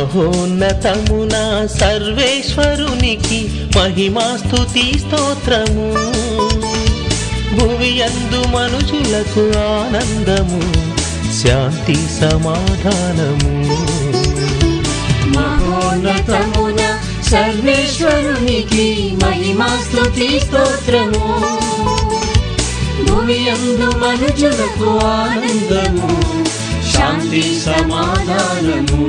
మహోన్నతమున సర్వేశ్వరునికి మహిమాస్తుతి స్తోత్రము భువి యందు మనుషులకు ఆనందము శాంతి సమాధానము మహోన్నతమున సర్వేశ్వరునికి మహిమాస్తుతి స్తోత్రము భూమి అందు మనుజులకు ఆనందము శాంతి సమాధానము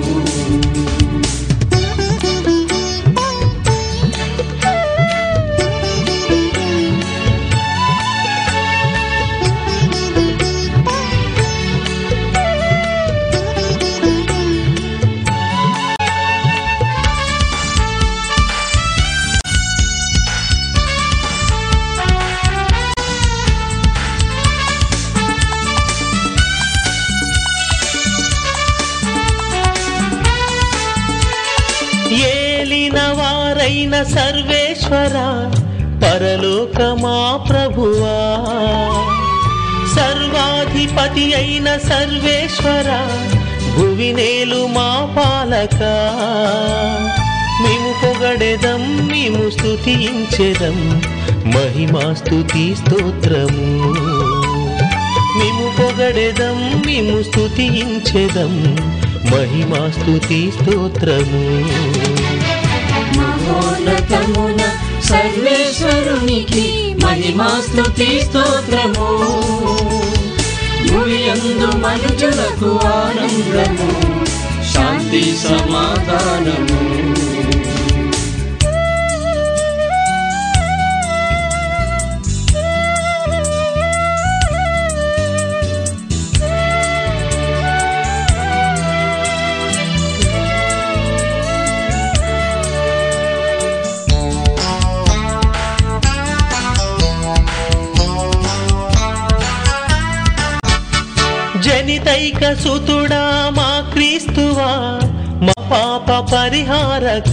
ఏలిన వారైన సర్వేశ్వర పరలోకమా ప్రభువా సర్వాధిపతి అయిన సర్వేశ్వర భువినేలు మా పాలక మేము పొగడెదం మేము స్తుతించెదం మహిమా స్తుతి స్తోత్రము మేము పొగడెదం మేము స్తుతించెదం మహిమా స్తుతి స్తోత్రము మహోన్నతమున సర్వేశ్వరునికి మహిమాస్తుతి స్తోత్రము భూమి అందు మనుజులకు ఆనందము శాంతి సమాధానము జనితైక సుతుడా మా క్రీస్తువా మా పాప పరిహారక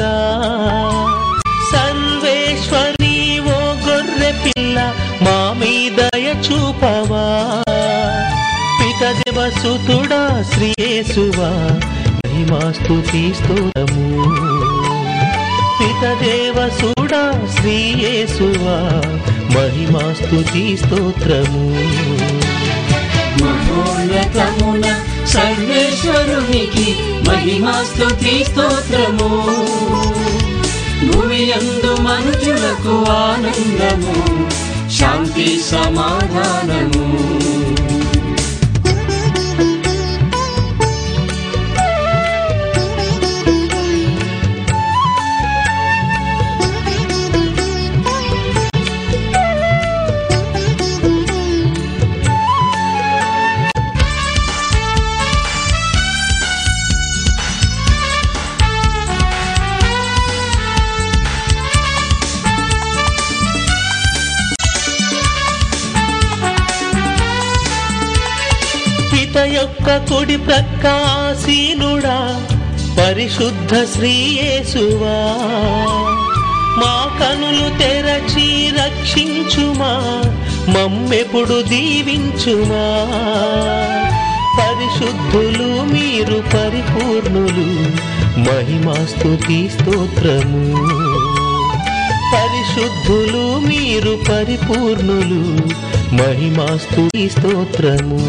సర్వేశ్వరి ఓ గొర్రె పిల్ల మా మీదయ చూపవా పితదేవ సుతుడా శ్రీయేసువా మహిమాస్తుతి స్తోత్రము పితదేవ సుడా శ్రీయేసువా మహిమాస్తుతి స్తోత్రము మహోన్నతమున సర్వేశ్వరునికి మహిమాస్తుతి స్తోత్రము భూమి అందు మనుజులకు ఆనందము శాంతి సమాధానము పిత యొక్క కుడి ప్రక్క ఆసీనుడా పరిశుద్ధ శ్రీయేసువా మా కనులు తెరచి రక్షించుమా మమ్మెప్పుడు దీవించుమా పరిశుద్ధులు మీరు పరిపూర్ణులు మహిమాస్తుతి స్తోత్రము పరిశుద్ధులు మీరు పరిపూర్ణులు మహిమాస్తుతి స్తోత్రము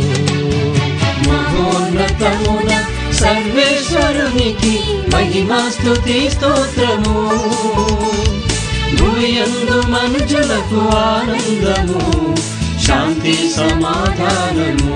మహోన్నతమున సర్వేశ్వరునికి మహిమాస్తుతి స్తోత్రము భూమి అందు మనుజులకు ఆనందము శాంతి సమాధానము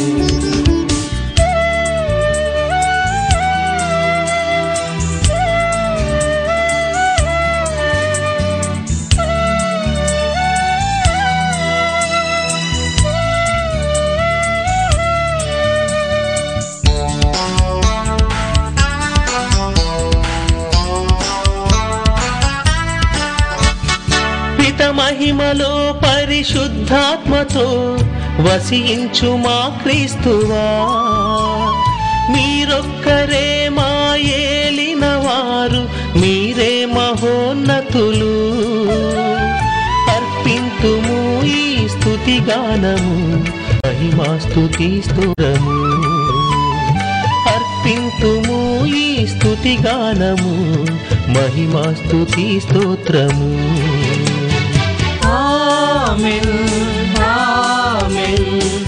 పిత మహిమలో పరిశుద్ధాత్మతో వసించు మా క్రీస్తువా మీరొక్కరే మా ఏలిన వారు మీరే మహోన్నతులు అర్పింతుము ఈ స్తుతి గానము మహిమా స్తుతి స్తోత్రము అర్పింతుము ఈ స్తుతి గానము మహిమా స్తుతి స్తోత్రము ఆమెన్ ఆమెన్